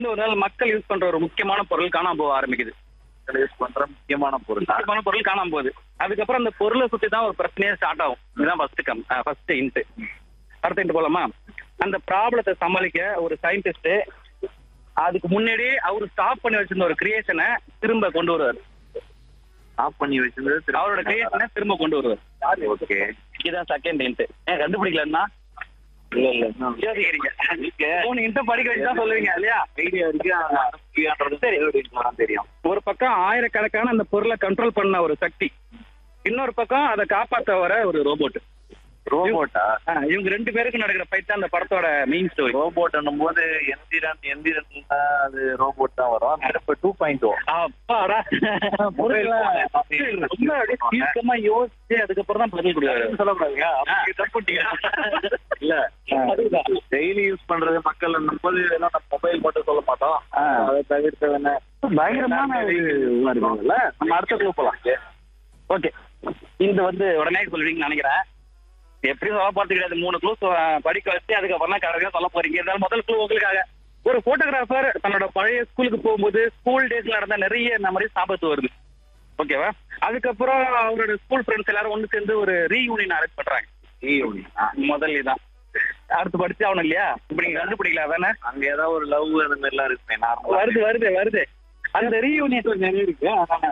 இன்னொரு நாள் மக்கள் யூஸ் பண்ற ஒரு முக்கியமான பொருள் காணாம போக ஆரம்பிக்குது யூஸ் பண்ற முக்கியமான பொருள் முக்கியமான பொருள் காணாம போகுது அதுக்கப்புறம் அந்த பொருளை சுத்தி தான் ஒரு பிரச்சனையே ஸ்டார்ட் ஆகும் இதுதான் ஃபர்ஸ்ட் கம் ஃபர்ஸ்ட் இன்ட் அடுத்த இன்ட் போலாமா அந்த ப்ராப்ளத்தை சமாளிக்க ஒரு சயின்டிஸ்ட் அதுக்கு முன்னாடியே அவர் ஸ்டாப் பண்ணி வச்சிருந்த ஒரு கிரியேஷனை திரும்ப கொண்டு வருவார் ஆஃப் பண்ணி வச்சிருந்தது அவரோட கிரியேஷனை திரும்ப கொண்டு வருவார் ஓகே இதுதான் செகண்ட் இன்ட் ஏன் கண்டுபிடிக்கலன்னா இல்ல இல்ல யோசிக்கிறீங்க மூணு இன்ட் படிக்க வச்சு தான் சொல்லுவீங்க இல்லையா ஐடியா இருக்கு ஆனா சரி தெரியும் ஒரு பக்கம் ஆயிரக்கணக்கான அந்த பொருளை கண்ட்ரோல் பண்ண ஒரு சக்தி இன்னொரு பக்கம் அதை காப்பாத்த வர ஒரு ரோபோட் ரோபோட்டா இவங்க ரெண்டு பேருக்கு நடக்கிற ஃபைட் தான் அந்த படத்தோட மெயின் ஸ்டோரி ரோபோட் போது எந்திரன் எந்திரன் அது ரோபோட் தான் வரும் இப்ப டூ பாயிண்ட் ஓ அப்பாடா Mobile phone. ரொம்ப அப்படியே தீர்க்கமா யோசிச்சு அதுக்கப்புறம் தான் பதில் கொடுக்குறாரு சொல்லக்கூடாதுங்க இல்ல டெய்லி யூஸ் பண்றது மக்கள் போது நம்ம மொபைல் மட்டும் சொல்ல மாட்டோம் ஆ. அதை தவிர்த்து என்ன பயங்கரமான இதுவா இருக்கும்ல நம்ம அடுத்த குழு போலாம் ஓகே இந்த வந்து உடனே சொல்லுவீங்கன்னு நினைக்கிறேன் எப்படியும் சொல்ல போறது கிடையாது மூணு க்ளூ படிக்க வச்சு அதுக்கப்புறம் தான் கரெக்டாக சொல்ல போறீங்க இருந்தாலும் முதல் க்ளூ உங்களுக்காக ஒரு போட்டோகிராஃபர் தன்னோட பழைய ஸ்கூலுக்கு போகும்போது ஸ்கூல் டேஸ்ல நடந்த நிறைய மெமரிஸ் ஞாபகத்து வருது ஓகேவா அதுக்கப்புறம் அவரோட ஸ்கூல் ஃப்ரெண்ட்ஸ் எல்லாரும் ஒன்று சேர்ந்து ஒரு ரீயூனியன் அரேஞ்ச் பண்றாங்க முதல் இதான் அடுத்து படிச்சு ஆகணும் இல்லையா இப்படி நீங்க கண்டுபிடிக்கல தானே அங்க ஏதாவது ஒரு லவ் அந்த மாதிரி எல்லாம் இருக்குமே நார்மலா வருது வருது வருது அந்த ரீயூனியன் நிறைய இருக்கு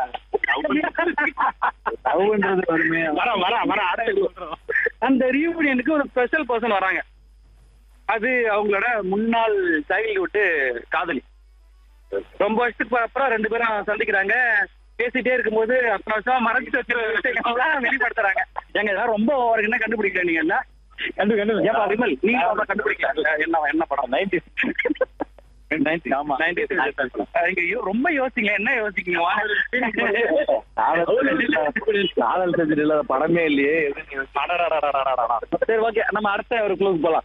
லவ்ன்றது வருமே வர வர வர அடுத்து அந்த ரீயூனியனுக்கு ஒரு ஸ்பெஷல் பர்சன் வராங்க அது அவங்களோட முன்னாள் சைல்ட்ஹுட் காதலி ரொம்ப வருஷத்துக்கு அப்புறம் ரெண்டு பேரும் சந்திக்கிறாங்க பேசிட்டே இருக்கும்போது அத்தனை வருஷம் மறைச்சு வச்சிருக்க விஷயங்கள்லாம் வெளிப்படுத்துறாங்க எங்க இதெல்லாம் ரொம்ப over என்ன கண்டுபிடிக்கல நீங்க என்ன கண்டு கண்டு ஏப்பா விமல் நீங்க அவ்வளவு கண்டுபிடிக்கல என்ன என்ன படம் நைன்டி ஆமா. இங்க யோ- ரொம்ப யோசிங்க என்ன யோசிக்கீங்க காதல் செஞ்சுட்டு இல்லாத படமே இல்லையே எது நீ சரி ஓகே நம்ம அடுத்த ஒரு க்ளூஸ் போலாம்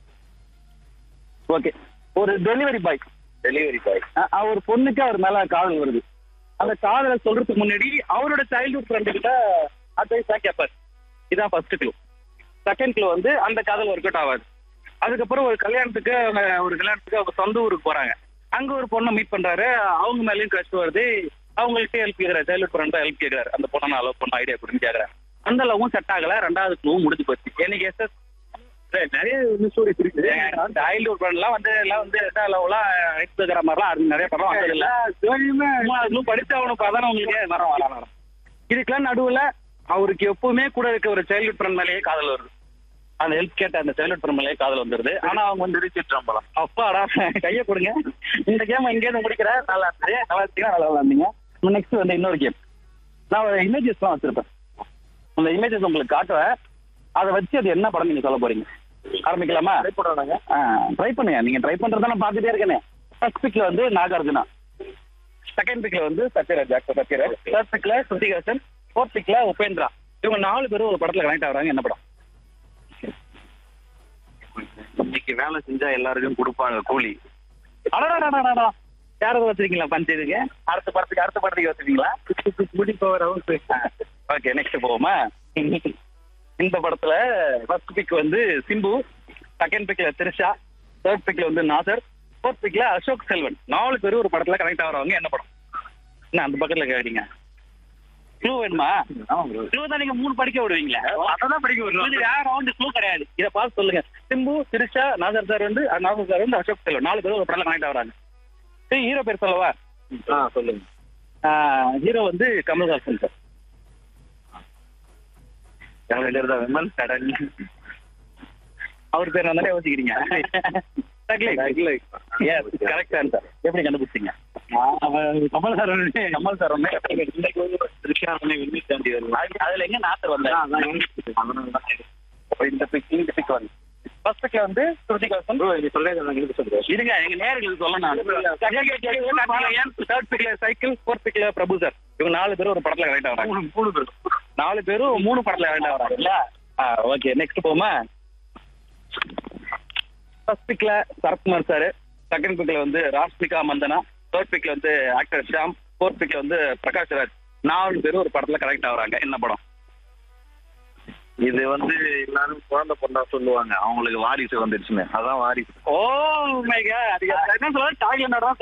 ஓகே ஒரு டெலிவரி பாய் டெலிவரி பாய் ஒரு பொண்ணுக்கு அவர் மேல காதல் வருது அந்த காதலை சொல்றதுக்கு முன்னாடி அவரோட சைல்ட்ஹுட் ஃப்ரெண்டு கிட்ட அட்வைஸா கேட்பார் இதான் ஃபர்ஸ்ட் க்ளூ செகண்ட் க்ளூ வந்து அந்த காதல் ஒர்க் அவுட் ஆகாது அதுக்கப்புறம் ஒரு கல்யாணத்துக்கு அவங்க ஒரு கல்யாணத்துக்கு அவங்க சொந்த ஊருக்கு போறாங்க அங்க ஒரு பொண்ணை மீட் பண்றாரு அவங்க மேலயும் கஷ்டம் வருது அவங்களுக்கு ஹெல்ப் கேட்கிறாரு சைல்ட்ஹுட் ஃப்ரெண்ட் ஹெல்ப் கேட்கிறாரு அந்த பொண்ணை நான் லவ் பண்ண ஐடியா கொடுன்னு கேட்கறேன் அந்த லவ்வும் செட் ஆகல ரெண்டாவது க்ளூவும் முடிஞ்சு போச்சு எனக்கு எஸ் நிறைய ஸ்டோரிஸ் இருக்கு சைல்ட்ஹுட் ஃப்ரெண்ட்லாம் வந்து எல்லாம் வந்து என்ன லவ்லாம் எடுத்துக்கிற மாதிரிலாம் அது நிறைய படம் வந்தது இல்ல அதுவும் படிச்ச அவனுக்கு அதான் உங்களுக்கு வரம் வரம் வரம் இதுக்கெல்லாம் நடுவுல அவருக்கு எப்பவுமே கூட இருக்க ஒரு சைல்ட்ஹுட் ஃப்ரெண்ட் மேலேயே காதல் வருது அந்த ஹெல்ப் கேட்ட அந்த சைல்ட்ஹுட் ஃப்ரெண்ட் மேலேயே காதல் வந்துருது ஆனா அவங்க வந்து திருச்சிற்றம்பலம் அப்பாடா கையை கொடுங்க இந்த கேம் இங்கே இருந்து முடிக்கிறேன் நல்லா இருந்துச்சு நல்லா இருந்துச்சு நல்லா விளாண்டீங்க நெக்ஸ்ட் வந்து இன்னொரு கேம் நான் ஒரு இமேஜஸ்லாம் வச்சிருப்பேன் அந்த இமேஜஸ் உங்களுக்கு காட்டுவேன் அதை வச்சு அது என்ன படம் நீங்க சொல்ல போறீங்க ஆரம்பிக்கலாமா போடுறாங்க ட்ரை பண்ணுங்க நீங்க ட்ரை பண்றதெல்லாம் பார்த்துட்டே இருக்கேனே ஃபர்ஸ்ட் பிக்ல வந்து நாகார்ஜுனா செகண்ட் பிக்ல வந்து Sathyaraj doctor Sathyaraj third பிக்ல Shruti Haasan fourth பிக்ல Upendra இவங்க நாலு பேரும் ஒரு படத்துல கனெக்ட் ஆகுறாங்க என்ன படம் இன்னைக்கு வேலை செஞ்சா எல்லாருக்கும் கொடுப்பாங்க கூலி அடடா யாராவது வச்சிருக்கீங்களா பஞ்சதுக்கு அடுத்த படத்துக்கு அடுத்த படத்துக்கு வச்சிருக்கீங்களா முடிப்பவர் ஓகே நெக்ஸ்ட் போவோமா இந்த படத்துல ஃபர்ஸ்ட் பிக் வந்து சிம்பு செகண்ட் பிக்ல திரிஷா தேர்ட் பிக்ல வந்து நாசர் ஃபோர்த் பிக்ல அசோக் செல்வன் நாலு பேரும் ஒரு படத்துல கனெக்ட் ஆகிறவங்க என்ன படம் என்ன அந்த பக்கத்துல கேக்குறீங்க க்ளூ வேணுமா க்ளூ தான் நீங்க மூணு படிக்க விடுவீங்களா அதான் படிக்க விடுறோம். இது வேற ரவுண்ட் க்ளூ கிடையாது இத பார்த்து சொல்லுங்க சிம்பு திரிஷா நாசர் சார் வந்து நாசர் சார் வந்து அசோக் செல்வன் நாலு பேரும் ஒரு படத்துல கனெக்ட் ஆகுறாங்க சரி ஹீரோ பேர் சொல்லவா ஆ சொல்லுங்க ஹீரோ வந்து கமல்ஹாசன் சார் எங்க எழுத விமல் கடன் அவர் பேர் நான் தானே யோசிக்கிறீங்க கரெக்ட் ஆன்சர் எப்படி கண்டுபிடிச்சீங்க கமல் சார் கமல் சார் ஒண்ணு இன்னைக்கு வந்து திருஷா விண்ணி தாண்டி வருவாங்க அது- அதுல எங்க நாத்தர் வந்தேன் இந்த பிக் இந்த பிக் வந்து ஃபர்ஸ்ட் பிக்ல வந்து ஸ்ருதிகாசன் இருங்க எங்க நேர்களுக்கு சொல்லணும் தேர்ட் பிக்ல சைக்கிள் ஃபோர்த் பிக்ல பிரபு சார் இவங்க நாலு பேரும் ஒரு படத்துல கனெக்ட் ஆகுறாங்க நாலு பேரும் மூணு படத்துல கனெக்ட் ஆகுறாங்க இல்ல ஓகே நெக்ஸ்ட் போமா ஃபர்ஸ்ட் பிக்ல சரத்குமார் சார் செகண்ட் பிக்ல வந்து ராஷ்மிகா மந்தனா தேர்ட் பிக்ல வந்து ஆக்டர் ஷாம் ஃபோர்த் பிக்ல வந்து பிரகாஷ் ராஜ் நாலு பேரும் ஒரு படத்துல கனெக்ட் ஆகுறாங்க என்ன படம் இது வந்து எல்லாரும் குழந்தை பொண்ணா சொல்லுவாங்க அவங்களுக்கு வாரிசு வந்துருச்சுன்னு அதான் வாரிசு ஓ மை காட் என்ன சொல்ல டாக்ல